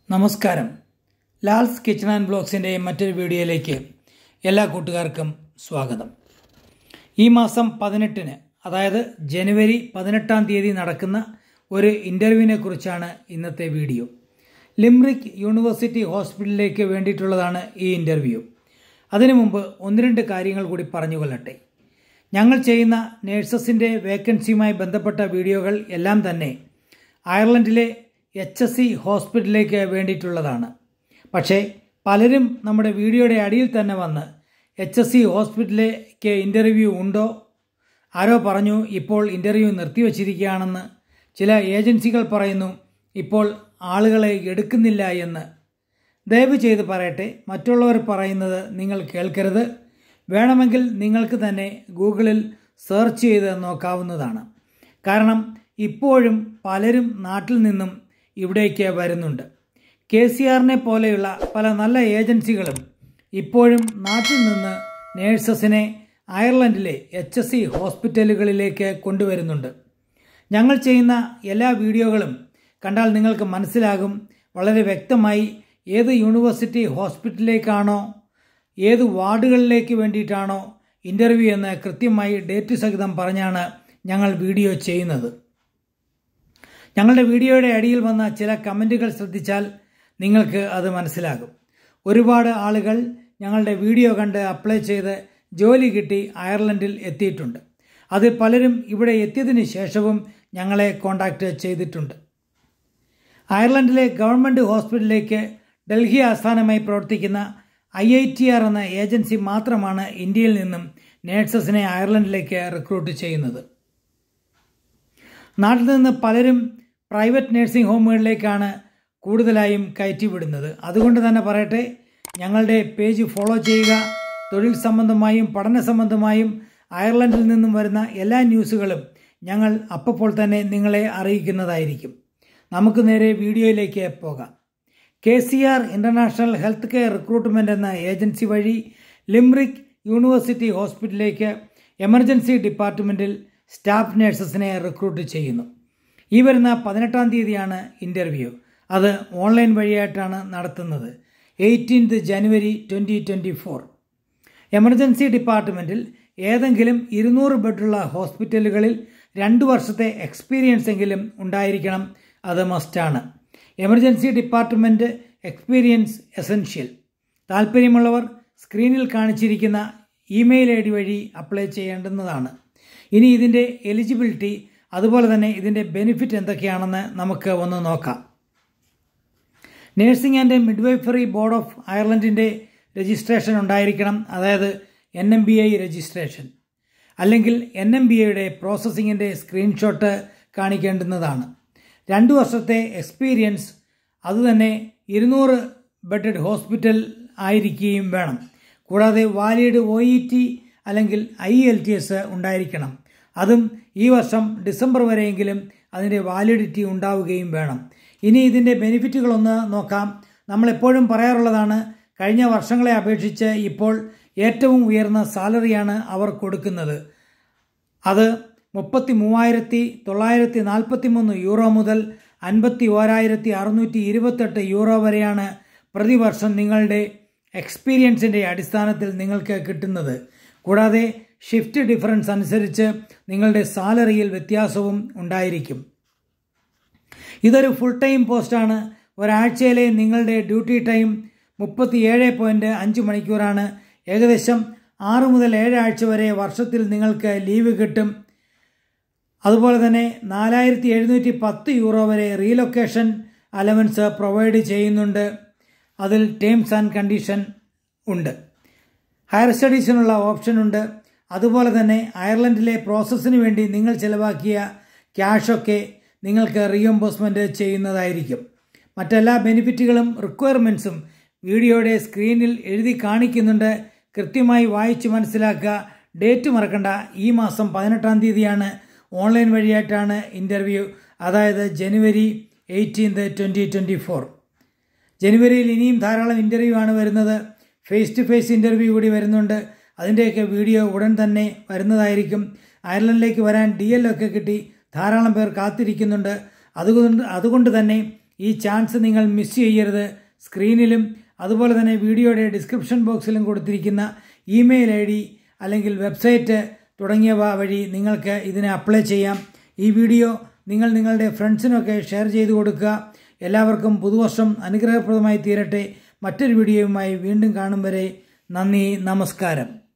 നമസ്കാരം Lal's kitchen and ബ്ലോഗ്സിൻ്റെ മറ്റൊരു വീഡിയോയിലേക്ക് എല്ലാ കൂട്ടുകാർക്കും സ്വാഗതം ഈ മാസം പതിനെട്ടിന് അതായത് ജനുവരി പതിനെട്ടാം തീയതി നടക്കുന്ന ഒരു ഇൻ്റർവ്യൂവിനെ കുറിച്ചാണ് ഇന്നത്തെ വീഡിയോ ലിംറിക് യൂണിവേഴ്സിറ്റി ഹോസ്പിറ്റലിലേക്ക് വേണ്ടിയിട്ടുള്ളതാണ് ഈ ഇൻ്റർവ്യൂ അതിനു മുമ്പ് ഒന്ന് രണ്ട് കാര്യങ്ങൾ കൂടി പറഞ്ഞുകൊള്ളട്ടെ ഞങ്ങൾ ചെയ്യുന്ന നേഴ്സസിൻ്റെ വേക്കൻസിയുമായി ബന്ധപ്പെട്ട വീഡിയോകൾ എല്ലാം തന്നെ അയർലൻഡിലെ എച്ച് എസ് സി ഹോസ്പിറ്റലിലേക്ക് വേണ്ടിയിട്ടുള്ളതാണ് പക്ഷേ പലരും നമ്മുടെ വീഡിയോയുടെ അടിയിൽ തന്നെ വന്ന് എച്ച് എസ് സി ഹോസ്പിറ്റലിലേക്ക് ഇൻ്റർവ്യൂ ഉണ്ടോ ആരോ പറഞ്ഞു ഇപ്പോൾ ഇൻ്റർവ്യൂ നിർത്തിവച്ചിരിക്കുകയാണെന്ന് ചില ഏജൻസികൾ പറയുന്നു ഇപ്പോൾ ആളുകളെ എടുക്കുന്നില്ല എന്ന് ദയവ് ചെയ്ത് പറയട്ടെ മറ്റുള്ളവർ പറയുന്നത് നിങ്ങൾ കേൾക്കരുത് വേണമെങ്കിൽ നിങ്ങൾക്ക് തന്നെ ഗൂഗിളിൽ സെർച്ച് ചെയ്ത് നോക്കാവുന്നതാണ് കാരണം ഇപ്പോഴും പലരും നാട്ടിൽ നിന്നും ഇവിടേക്ക് വരുന്നുണ്ട് കെ സി ആറിനെ പോലെയുള്ള പല നല്ല ഏജൻസികളും ഇപ്പോഴും നാട്ടിൽ നിന്ന് നേഴ്സസിനെ അയർലൻഡിലെ എച്ച് എസ് സി ഹോസ്പിറ്റലുകളിലേക്ക് കൊണ്ടുവരുന്നുണ്ട് ഞങ്ങൾ ചെയ്യുന്ന എല്ലാ വീഡിയോകളും കണ്ടാൽ നിങ്ങൾക്ക് മനസ്സിലാകും വളരെ വ്യക്തമായി ഏത് യൂണിവേഴ്സിറ്റി ഹോസ്പിറ്റലിലേക്കാണോ ഏത് വാർഡുകളിലേക്ക് വേണ്ടിയിട്ടാണോ ഇൻ്റർവ്യൂ എന്ന് കൃത്യമായി ഡേറ്റ് സഹിതം പറഞ്ഞാണ് ഞങ്ങൾ വീഡിയോ ചെയ്യുന്നത് ഞങ്ങളുടെ വീഡിയോയുടെ അടിയിൽ വന്ന ചില കമൻറ്റുകൾ ശ്രദ്ധിച്ചാൽ നിങ്ങൾക്ക് അത് മനസ്സിലാകും ഒരുപാട് ആളുകൾ ഞങ്ങളുടെ വീഡിയോ കണ്ട് അപ്ലൈ ചെയ്ത് ജോലി കിട്ടി അയർലൻഡിൽ എത്തിയിട്ടുണ്ട് അത് പലരും ഇവിടെ എത്തിയതിന് ശേഷവും ഞങ്ങളെ കോണ്ടാക്റ്റ് ചെയ്തിട്ടുണ്ട് അയർലൻഡിലെ ഗവൺമെൻറ് ഹോസ്പിറ്റലിലേക്ക് ഡൽഹി ആസ്ഥാനമായി പ്രവർത്തിക്കുന്ന ഐ ഐ ടി ആർ എന്ന ഏജൻസി മാത്രമാണ് ഇന്ത്യയിൽ നിന്നും നേഴ്സസിനെ അയർലൻഡിലേക്ക് റിക്രൂട്ട് ചെയ്യുന്നത് നാട്ടിൽ നിന്ന് പലരും പ്രൈവറ്റ് നഴ്സിംഗ് ഹോമുകളിലേക്കാണ് കൂടുതലായും കയറ്റിവിടുന്നത് അതുകൊണ്ട് തന്നെ പറയട്ടെ ഞങ്ങളുടെ പേജ് ഫോളോ ചെയ്യുക തൊഴിൽ സംബന്ധമായും പഠന സംബന്ധമായും അയർലൻഡിൽ നിന്നും വരുന്ന എല്ലാ ന്യൂസുകളും ഞങ്ങൾ അപ്പോൾ തന്നെ നിങ്ങളെ അറിയിക്കുന്നതായിരിക്കും നമുക്ക് നേരെ വീഡിയോയിലേക്ക് പോകാം K C R international health care recruitment എന്ന ഏജൻസി വഴി ലിംറിക് യൂണിവേഴ്സിറ്റി ഹോസ്പിറ്റലിലേക്ക് എമർജൻസി ഡിപ്പാർട്ട്മെൻറ്റിൽ സ്റ്റാഫ് നഴ്സസിനെ റിക്രൂട്ട് ചെയ്യുന്നു ഈ വരുന്ന പതിനെട്ടാം തീയതിയാണ് ഇൻ്റർവ്യൂ അത് ഓൺലൈൻ വഴിയായിട്ടാണ് നടത്തുന്നത് eighteenth January twenty twenty four emergency ഡിപ്പാർട്ട്മെൻറ്റിൽ ഏതെങ്കിലും ഇരുന്നൂറ് ബെഡുള്ള ഹോസ്പിറ്റലുകളിൽ രണ്ട് വർഷത്തെ എക്സ്പീരിയൻസ് എങ്കിലും ഉണ്ടായിരിക്കണം അത് മസ്റ്റാണ് എമർജൻസി ഡിപ്പാർട്ട്മെൻറ്റ് എക്സ്പീരിയൻസ് എസൻഷ്യൽ താല്പര്യമുള്ളവർ സ്ക്രീനിൽ കാണിച്ചിരിക്കുന്ന ഇമെയിൽ ഐ ഡി വഴി അപ്ലൈ ചെയ്യേണ്ടുന്നതാണ് ഇനി ഇതിൻ്റെ എലിജിബിലിറ്റി അതുപോലെ തന്നെ ഇതിൻ്റെ ബെനിഫിറ്റ് എന്തൊക്കെയാണെന്ന് നമുക്ക് ഒന്ന് നോക്കാം nursing and midwifery board of അയർലൻഡിൻ്റെ രജിസ്ട്രേഷൻ ഉണ്ടായിരിക്കണം അതായത് N M B I registration അല്ലെങ്കിൽ എൻ എം ബി ഐയുടെ പ്രോസസ്സിങ്ങിൻ്റെ സ്ക്രീൻഷോട്ട് കാണിക്കേണ്ടുന്നതാണ് രണ്ട് വർഷത്തെ എക്സ്പീരിയൻസ് അതുതന്നെ ഇരുന്നൂറ് ബെഡഡ് ഹോസ്പിറ്റൽ ആയിരിക്കുകയും വേണം കൂടാതെ വാലിഡ് ഒ ഇ ടി അല്ലെങ്കിൽ ഐ എൽ ടി എസ് ഉണ്ടായിരിക്കണം അതും ഈ വർഷം ഡിസംബർ വരെയെങ്കിലും അതിൻ്റെ വാലിഡിറ്റി ഉണ്ടാവുകയും വേണം ഇനി ഇതിൻ്റെ ബെനിഫിറ്റുകളൊന്ന് നോക്കാം നമ്മളെപ്പോഴും പറയാറുള്ളതാണ് കഴിഞ്ഞ വർഷങ്ങളെ അപേക്ഷിച്ച് ഇപ്പോൾ ഏറ്റവും ഉയർന്ന സാലറിയാണ് അവർ കൊടുക്കുന്നത് അത് മുപ്പത്തി മൂവായിരത്തി തൊള്ളായിരത്തി നാൽപ്പത്തി മൂന്ന് യൂറോ മുതൽ അൻപത്തി ഓരായിരത്തി അറുന്നൂറ്റി ഇരുപത്തെട്ട് യൂറോ വരെയാണ് പ്രതിവർഷം നിങ്ങളുടെ എക്സ്പീരിയൻസിൻ്റെ അടിസ്ഥാനത്തിൽ നിങ്ങൾക്ക് കിട്ടുന്നത് കൂടാതെ ഷിഫ്റ്റ് ഡിഫറൻസ് അനുസരിച്ച് നിങ്ങളുടെ സാലറിയിൽ വ്യത്യാസവും ഉണ്ടായിരിക്കും ഇതൊരു ഫുൾ ടൈം പോസ്റ്റാണ് ഒരാഴ്ചയിലെ നിങ്ങളുടെ ഡ്യൂട്ടി ടൈം മുപ്പത്തി ഏഴ് പോയിൻറ്റ് അഞ്ച് മണിക്കൂറാണ് ഏകദേശം ആറ് മുതൽ ഏഴാഴ്ച വരെ വർഷത്തിൽ നിങ്ങൾക്ക് ലീവ് കിട്ടും അതുപോലെ തന്നെ നാലായിരത്തി എഴുന്നൂറ്റി പത്ത് യൂറോ വരെ റീലൊക്കേഷൻ അലവൻസ് പ്രൊവൈഡ് ചെയ്യുന്നുണ്ട് അതിൽ ടേംസ് ആൻഡ് കണ്ടീഷൻ ഉണ്ട് ഹയർ സ്റ്റഡീസിനുള്ള ഓപ്ഷൻ ഉണ്ട് അതുപോലെ തന്നെ അയർലൻഡിലെ പ്രോസസ്സിന് വേണ്ടി നിങ്ങൾ ചിലവാക്കിയ ക്യാഷൊക്കെ നിങ്ങൾക്ക് റീഎംബോഴ്സ്മെൻറ്റ് ചെയ്യുന്നതായിരിക്കും മറ്റെല്ലാ ബെനിഫിറ്റുകളും റിക്വയർമെൻറ്റ്സും വീഡിയോയുടെ സ്ക്രീനിൽ എഴുതി കാണിക്കുന്നുണ്ട് കൃത്യമായി വായിച്ച് മനസ്സിലാക്കുക ഡേറ്റ് മറക്കണ്ട ഈ മാസം പതിനെട്ടാം തീയതിയാണ് ഓൺലൈൻ വഴിയായിട്ടാണ് ഇൻ്റർവ്യൂ അതായത് January eighteenth twenty twenty four ജനുവരിയിൽ ഇനിയും ധാരാളം ഇൻ്റർവ്യൂ ആണ് വരുന്നത് ഫേസ് ടു ഫേസ് ഇൻ്റർവ്യൂ കൂടി വരുന്നുണ്ട് അതിൻ്റെയൊക്കെ വീഡിയോ ഉടൻ തന്നെ വരുന്നതായിരിക്കും അയർലൻഡിലേക്ക് വരാൻ ഡി എൽ ഒക്കെ കിട്ടി ധാരാളം പേർ കാത്തിരിക്കുന്നുണ്ട് അതുകൊണ്ട് അതുകൊണ്ട് തന്നെ ഈ ചാൻസ് നിങ്ങൾ മിസ് ചെയ്യരുത് സ്ക്രീനിലും അതുപോലെ തന്നെ വീഡിയോയുടെ ഡിസ്ക്രിപ്ഷൻ ബോക്സിലും കൊടുത്തിരിക്കുന്ന ഇമെയിൽ ഐ ഡി അല്ലെങ്കിൽ വെബ്സൈറ്റ് തുടങ്ങിയവ വഴി നിങ്ങൾക്ക് ഇതിനെ അപ്ലൈ ചെയ്യാം ഈ വീഡിയോ നിങ്ങൾ നിങ്ങളുടെ ഫ്രണ്ട്സിനൊക്കെ ഷെയർ ചെയ്ത് കൊടുക്കുക എല്ലാവർക്കും പുതുവർഷം അനുഗ്രഹപ്രദമായി തീരട്ടെ മറ്റൊരു വീഡിയോയുമായി വീണ്ടും കാണും വരെ നന്ദി നമസ്കാരം